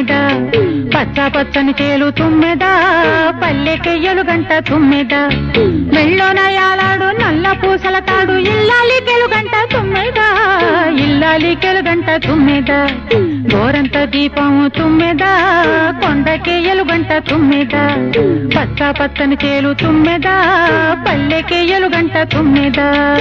తుమ్మెద పచ్చ పచ్చని చేలు తుమ్మెద పల్లెకెయ్యలు గంట తుమ్మెద మెళ్ళోన యాలాడు నల్ల పూసల తాడు ఇల్లాలి గంట తుమ్మెద ఇల్లాలి గంట తుమ్మెద గోరంత దీపము తుమ్మెద కొండకెయ్యలు గంట తుమ్మెద పచ్చ పచ్చని చేలు తుమ్మెద పల్లెకెయ్యలు గంట తుమ్మెద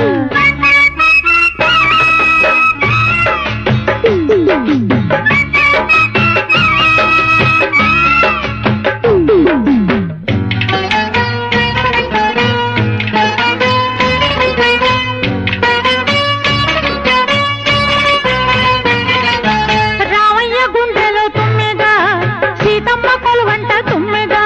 రామయ్య గుండెలో తుమ్మెద సీతమ్మ కొలువంట తుమ్మెద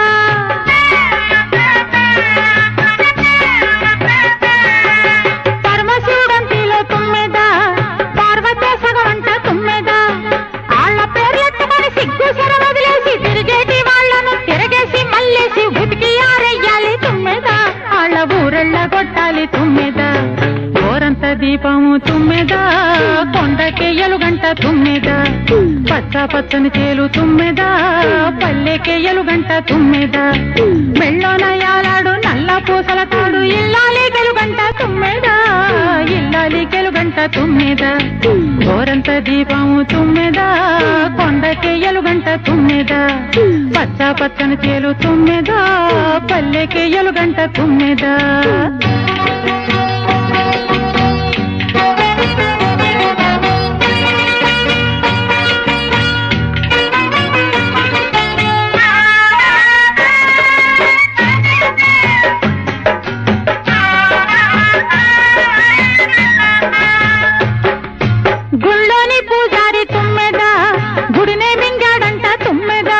పరమశివుడంతిలో తుమ్మెద పార్వతే సగవంట తుమ్మెద ఆళ్ళ పేర్లెత్తుకొని సిగ్గు సెర వదిలేసి తిరిగేటి వాళ్ళను తిరగేసి మల్లేసి ఉతికి ఆరెయ్యాలి తుమ్మెద ఆళ్ళ ఊరెళ్ళ కొట్టాలి తుమ్మెద గోరంత దీపము తుమ్మెద కొండకెయ్యలు గంట తుమ్మెద పచ్చ పచ్చని చేలు తుమ్మెద పల్లెకెయ్యలు గంట తుమ్మెద మెళ్ళోన యాలాడు నల్ల పూసల తాడు ఇల్లాలి గంట తుమ్మెద ఇల్లాలి గంట తుమ్మెద గోరంత దీపము తుమ్మెద కొండకెయ్యలు గంట తుమ్మెద పచ్చ పచ్చని చేలు తుమ్మెద పల్లెకెయ్యలు గంట తుమ్మెద గుళ్ళోని పూజారి తుమ్మెద గుడినే మింగాడంట తుమ్మెద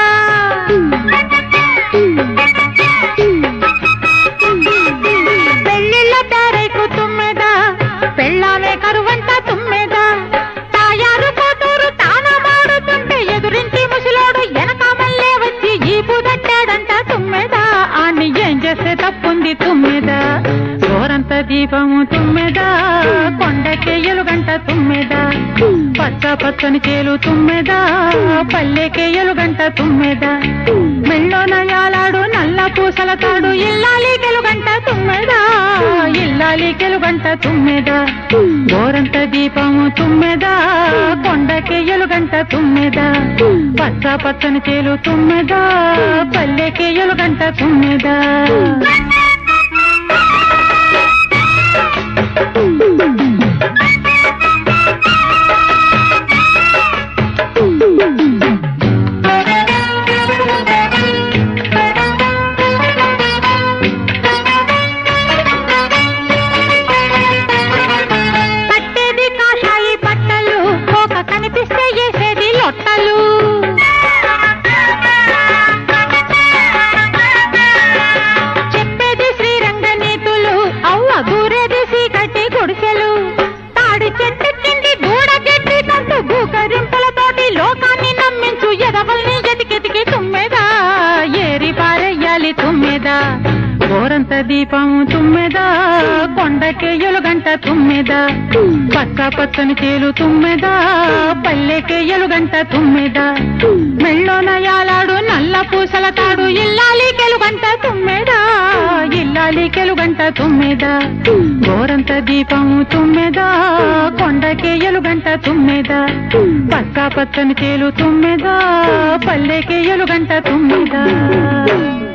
పెళ్ళిళ్ళ తారైకు తుమ్మెద పెళ్ళామే కరువంట తుమ్మెద తాయారు కూతురు తానా మాడుతుంటే ఎదురించి ముసలోడు వెనక మళ్ళే వచ్చి ఈపు తట్టాడంట తుమ్మెద ఆన్ని ఏం చేస్తే తప్పుంది తుమ్మెద గోరంత దీపము తుమ్మెద కొండకెయ్యలు గంట తుమ్మెద పచ్చ పచ్చని చేలు తుమ్మెద పల్లెకెయ్యలు గంట తుమ్మెద మెళ్ళోన యాలాడు నల్ల పూసల తాడు ఇల్లాలి గంట తుమ్మెద ఇల్లాలి గంట తుమ్మెద గోరంత దీపము తుమ్మెద కొండకెయ్యలు గంట తుమ్మెద పచ్చ పచ్చని చేలు తుమ్మెద పల్లెకెయ్యలు గంట తుమ్మెద పట్టేది కాషాయి బట్టలు ఒక కనిపిస్తే వేసేది లొట్టలు చెప్పేది శ్రీరంగ నీతులు అవ్వ దూరేది సీకటి గుడిసెలు తాడి చెట్టు కింది గూడ గడ్డి కంటూ భూకరింపులతోటి లోకాన్ని నమ్మించు ఎదవల్ని ఎతికెతికి తుమ్మెదా ఏరి పారెయ్యాలి తుమ్మెదా గోరంత దీపము తుమ్మెద కొండకెయ్యలు గంట తుమ్మెద పచ్చ పచ్చని చేలు తుమ్మెద పల్లెకెయ్యలు గంట తుమ్మెద మెళ్ళోన యాలాడు నల్ల పూసల తాడు ఇల్లాలి గంట తుమ్మెద ఇల్లాలి గంట తుమ్మెద గోరంత దీపము తుమ్మెద కొండకెయ్యలు గంట తుమ్మెద పచ్చ పచ్చని చేలు తుమ్మెద పల్లెకెయ్యలు గంట తుమ్మెద